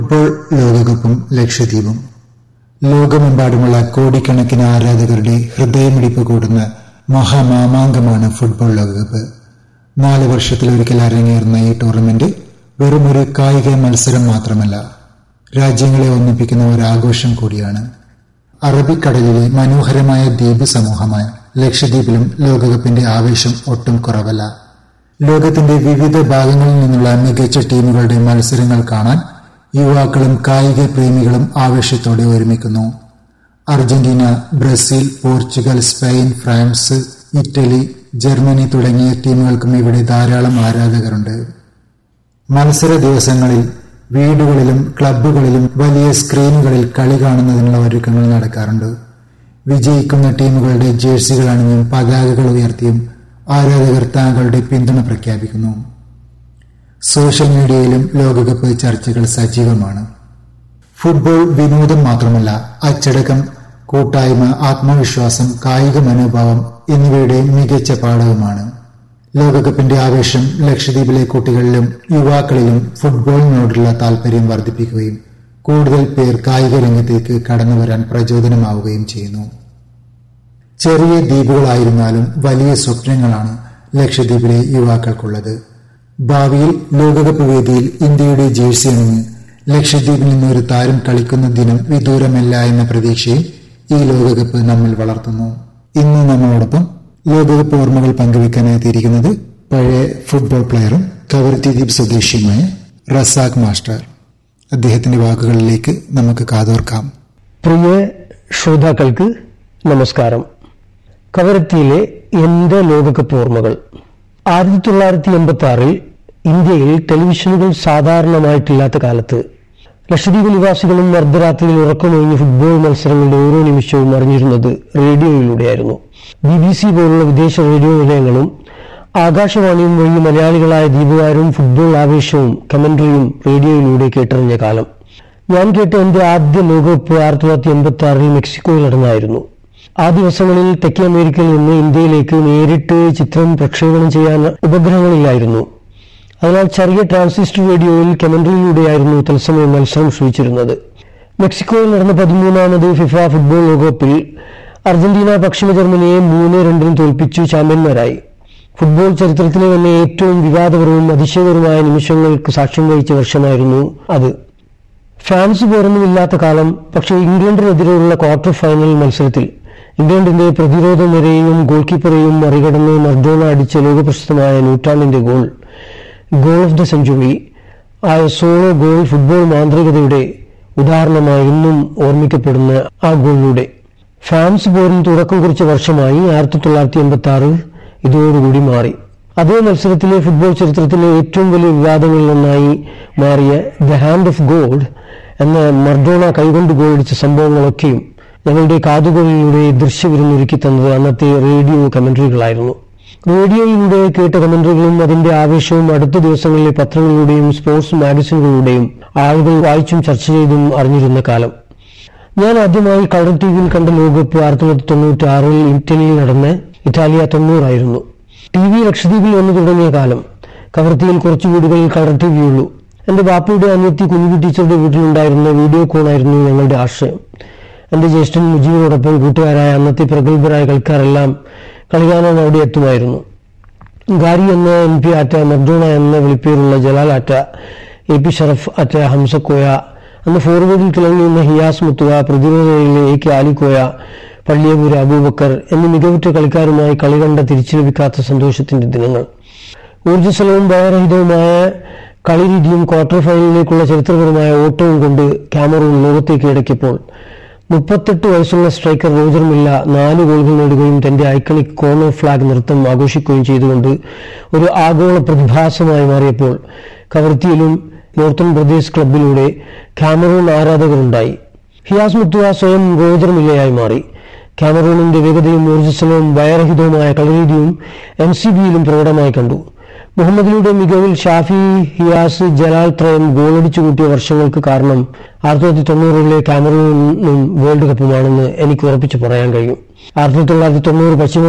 football ലോകകപ്പും ലക്ഷദ്വീപും ലോകമെമ്പാടുമുള്ള കോടിക്കണക്കിന് ആരാധകരുടെ ഹൃദയമിടിപ്പ് കൂടുന്ന മഹാമാമാങ്കമാണ് ഫുട്ബോൾ ലോകകപ്പ് നാല് വർഷത്തിലൊരിക്കൽ അരങ്ങേറുന്ന ഈ ടൂർണമെന്റ് വെറുമൊരു കായിക മത്സരം മാത്രമല്ല രാജ്യങ്ങളെ ഒന്നിപ്പിക്കുന്ന ഒരു ആഘോഷം കൂടിയാണ് അറബിക്കടലിലെ മനോഹരമായ ദ്വീപ് സമൂഹമായ ലക്ഷദ്വീപിലും ലോകകപ്പിന്റെ ആവേശം ഒട്ടും കുറവല്ല ലോകത്തിന്റെ വിവിധ ഭാഗങ്ങളിൽ നിന്നുള്ള മികച്ച ടീമുകളുടെ മത്സരങ്ങൾ കാണാൻ യുവാക്കളും കായിക പ്രേമികളും ആവേശത്തോടെ ഒരുമിക്കുന്നു Argentina Brazil Portugal Spain France Italy Germany തുടങ്ങിയ ടീമുകൾക്കും ഇവിടെ ധാരാളം ആരാധകരുണ്ട് മത്സര ദിവസങ്ങളിൽ വീടുകളിലും ക്ലബ്ബുകളിലും വലിയ സ്ക്രീനുകളിൽ കളി കാണുന്നതിനുള്ള ഒരുക്കങ്ങൾ നടക്കാറുണ്ട് വിജയിക്കുന്ന ടീമുകളുടെ ജേഴ്സികൾ അണിഞ്ഞും പതാകകൾ ഉയർത്തിയും ആരാധകർ തങ്ങളുടെ പിന്തുണ പ്രഖ്യാപിക്കുന്നു സോഷ്യൽ മീഡിയയിലും ലോകകപ്പ് ചർച്ചകൾ സജീവമാണ് ഫുട്ബോൾ വിനോദം മാത്രമല്ല അച്ചടക്കം കൂട്ടായ്മ ആത്മവിശ്വാസം കായിക മനോഭാവം എന്നിവയുടെ മികച്ച പാഠവുമാണ് ലോകകപ്പിന്റെ ആവേശം ലക്ഷദ്വീപിലെ കുട്ടികളിലും യുവാക്കളിലും ഫുട്ബോളിനോടുള്ള താൽപര്യം വർദ്ധിപ്പിക്കുകയും കൂടുതൽ പേർ കായിക രംഗത്തേക്ക് കടന്നുവരാൻ പ്രചോദനമാവുകയും ചെയ്യുന്നു ചെറിയ ദ്വീപുകളായിരുന്നാലും വലിയ സ്വപ്നങ്ങളാണ് ലക്ഷദ്വീപിലെ യുവാക്കൾക്കുള്ളത് ഭാവിയിൽ ലോകകപ്പ് വേദിയിൽ ഇന്ത്യയുടെ ജേഴ്സി അണിഞ്ഞ് ലക്ഷദ്വീപിൽ നിന്ന് ഒരു താരം കളിക്കുന്ന ദിനം വിദൂരമല്ല എന്ന പ്രതീക്ഷയും ഈ ലോകകപ്പ് നമ്മിൽ വളർത്തുന്നു ഇന്ന് നമ്മളോടൊപ്പം ലോകകപ്പ് ഓർമ്മകൾ പങ്കുവെക്കാനായി എത്തിയിരിക്കുന്നത് പഴയ ഫുട്ബോൾ പ്ലെയറും കവരത്തി ദ്വീപ് സ്വദേശിയുമായ റസാഖ് മാസ്റ്റർ അദ്ദേഹത്തിന്റെ വാക്കുകളിലേക്ക് നമുക്ക് കാതോർക്കാം പ്രിയ ശ്രോതാക്കൾക്ക് നമസ്കാരം കവരത്തിയിലെ എന്റെ ലോകകപ്പ് ഓർമ്മകൾ ആയിരത്തി തൊള്ളായിരത്തി എൺപത്തി ആറിൽ ഇന്ത്യയിൽ ടെലിവിഷനുകൾ സാധാരണമായിട്ടില്ലാത്ത കാലത്ത് ലക്ഷദ്വീപ് നിവാസികളും അർദ്ധരാത്രിയിൽ ഉറക്കമൊഴിഞ്ഞ് ഫുട്ബോൾ മത്സരങ്ങളുടെ ഓരോ നിമിഷവും അറിഞ്ഞിരുന്നത് റേഡിയോയിലൂടെയായിരുന്നു ബി ബി സി പോലുള്ള വിദേശ റേഡിയോ നിലയങ്ങളും ആകാശവാണിയും വഴി മലയാളികളായ ദീപുകാരും ഫുട്ബോൾ ആവേശവും കമന്ററിയും റേഡിയോയിലൂടെ കേട്ടറിഞ്ഞ കാലം ഞാൻ കേട്ട എന്റെ ആദ്യ ലോകകപ്പ് ആയിരത്തി തൊള്ളായിരത്തി എൺപത്തി ആറിൽ മെക്സിക്കോയിൽ നടന്നായിരുന്നു ആ ദിവസങ്ങളിൽ തെക്കേ അമേരിക്കയിൽ നിന്ന് ഇന്ത്യയിലേക്ക് നേരിട്ട് ചിത്രം പ്രക്ഷേപണം ചെയ്യാൻ ഉപഗ്രഹങ്ങളില്ലായിരുന്നു അതിനാൽ ചെറിയ ട്രാൻസിസ്റ്റർ റേഡിയോയിൽ കമന്ററിയിലൂടെയായിരുന്നു തത്സമയം മത്സരം ശ്രമിച്ചിരുന്നത് മെക്സിക്കോയിൽ നടന്ന പതിമൂന്നാമത് ഫിഫ ഫുട്ബോൾ ലോകകപ്പിൽ അർജന്റീന പശ്ചിമ ജർമ്മനിയെ മൂന്ന് രണ്ടിന് തോൽപ്പിച്ചു ചാമ്പ്യന്മാരായി ഫുട്ബോൾ ചരിത്രത്തിലെ തന്നെ ഏറ്റവും വിവാദപരവും അതിശയകരമായ നിമിഷങ്ങൾക്ക് സാക്ഷ്യം വഹിച്ച വർഷമായിരുന്നു അത് ഫാൻസ് പോരൊന്നുമില്ലാത്ത കാലം പക്ഷേ ഇംഗ്ലണ്ടിനെതിരെയുള്ള ക്വാർട്ടർ ഫൈനൽ മത്സരത്തിൽ ഇംഗ്ലണ്ടിന്റെ പ്രതിരോധ നിരയെയും ഗോൾ കീപ്പറെയും മറികടന്ന് മർഡോണ അടിച്ച ലോകപ്രശസ്തമായ നൂറ്റാണ്ടിന്റെ goal goal of the century ആയ സോളോ ഗോൾ ഫുട്ബോൾ മാന്ത്രികതയുടെ ഉദാഹരണമായി ഇന്നും ഓർമ്മിക്കപ്പെടുന്ന ആ ഗോളിലൂടെ ഫാൻസ് പോരിന് തുടക്കം കുറിച്ച വർഷമായി ആയിരത്തി തൊള്ളായിരത്തി എൺപത്തി ആറ് ഇതോടുകൂടി മാറി അതേ മത്സരത്തിലെ ഫുട്ബോൾ ചരിത്രത്തിലെ ഏറ്റവും വലിയ വിവാദങ്ങളിലൊന്നായി മാറിയ ദ ഹാൻഡ് ഓഫ് ഗോഡ് എന്ന മർഡോണ കൈകൊണ്ട് ഗോളടിച്ച സംഭവങ്ങളൊക്കെയും ഞങ്ങളുടെ കാതുകളിലൂടെ ദൃശ്യവിരുന്നൊരുക്കി തന്നത് അന്നത്തെ റേഡിയോ കമന്ററികളായിരുന്നു റേഡിയോയിലൂടെ കേട്ട കമന്ററികളും അതിന്റെ ആവേശവും അടുത്ത ദിവസങ്ങളിലെ പത്രങ്ങളിലൂടെയും സ്പോർട്സ് മാഗസിനുകളിലൂടെയും ആളുകൾ വായിച്ചും ചർച്ച ചെയ്തും അറിഞ്ഞിരുന്ന കാലം ഞാൻ ആദ്യമായി കളർ ടിവിയിൽ കണ്ട ലോകകപ്പ് ആയിരത്തി തൊള്ളായിരത്തി തൊണ്ണൂറ്റി ആറിൽ ഇറ്റലിയിൽ നടന്ന ഇറ്റാലിയ തൊണ്ണൂറായിരുന്നു ടി വി ലക്ഷദ്വീപിൽ വന്നു തുടങ്ങിയ കാലം കവർത്തിയിൽ കുറച്ചു വീടുകളിൽ കളർ ടി വിയുള്ളൂ എന്റെ ബാപ്പയുടെ അനിയത്തി കുഞ്ഞുബി ടീച്ചറുടെ വീട്ടിലുണ്ടായിരുന്ന വീഡിയോ കോണായിരുന്നു ഞങ്ങളുടെ ആശ്രയം എന്റെ ജ്യേഷ്ഠൻ മുജീബിനോടൊപ്പം കൂട്ടുകാരായ അന്നത്തെ പ്രഗത്ഭരായ കളിക്കാരെല്ലാം കളിക്കാനാണ് അവിടെ എത്തുമായിരുന്നു ഗാരി എന്ന എം പി ആറ്റ മർഡോണ എന്ന വിളിപ്പേരുള്ള ജലാൽ ആറ്റ എ പി ഷറഫ് ആറ്റ ഹംസക്കോയ അന്ന് ഫോർവേഡിൽ തിളങ്ങി നിന്ന ഹിയാസ് മുത്തുക പ്രതിരോധയിലെ എ കെ ആലിക്കോയ പള്ളിയപൂര് അബൂബക്കർ എന്നീ മികവുറ്റ കളിക്കാരുമായി കളി കണ്ട തിരിച്ചു ലഭിക്കാത്ത സന്തോഷത്തിന്റെ ദിനങ്ങൾ ഊർജ്ജസ്വലവും ഭയരഹിതവുമായ കളിരീതിയും ക്വാർട്ടർ ഫൈനലിലേക്കുള്ള ചരിത്രപരമായ ഓട്ടവും കൊണ്ട് ക്യാമറൂൺ ലോകത്തേക്ക് ഇടയ്ക്കപ്പോൾ മുപ്പത്തെട്ട് വയസ്സുള്ള സ്ട്രൈക്കർ റോജർ മില്ല നാല് ഗോളുകൾ നേടുകയും തന്റെ ഐക്കണിക് കോർണർ ഫ്ളാഗ് നൃത്തം ആഘോഷിക്കുകയും ചെയ്തുകൊണ്ട് ഒരു ആഗോള പ്രതിഭാസമായി മാറിയപ്പോൾ കവർത്തിയിലും നോർത്തൺ പ്രദേശ് ക്ലബിലൂടെ ക്യാമറൂൺ ആരാധകരുണ്ടായി ഹിയാസ് മുത്തുവ സ്വയം റോജർ മില്ലയായി മാറി ക്യാമറൂണിന്റെ വേഗതയും ഊർജ്ജസ്വലവും ഭയരഹിതവുമായ കളിരീതിയും എം സി ബിയിലും പ്രകടമായി കണ്ടു മുഹമ്മദിലൂടെ മികവിൽ ഷാഫി ഹിയാസ് ജലാൽ ത്രയം ഗോളടിച്ചു കൂട്ടിയ വർഷങ്ങൾക്ക് കാരണം ആയിരത്തി തൊള്ളായിരത്തി തൊണ്ണൂറിലെ കാമറൂണും വേൾഡ് കപ്പുമാണെന്ന് എനിക്ക് ഉറപ്പിച്ചു പറയാൻ കഴിയും ആയിരത്തി തൊള്ളായിരത്തി തൊണ്ണൂറ് പശ്ചിമ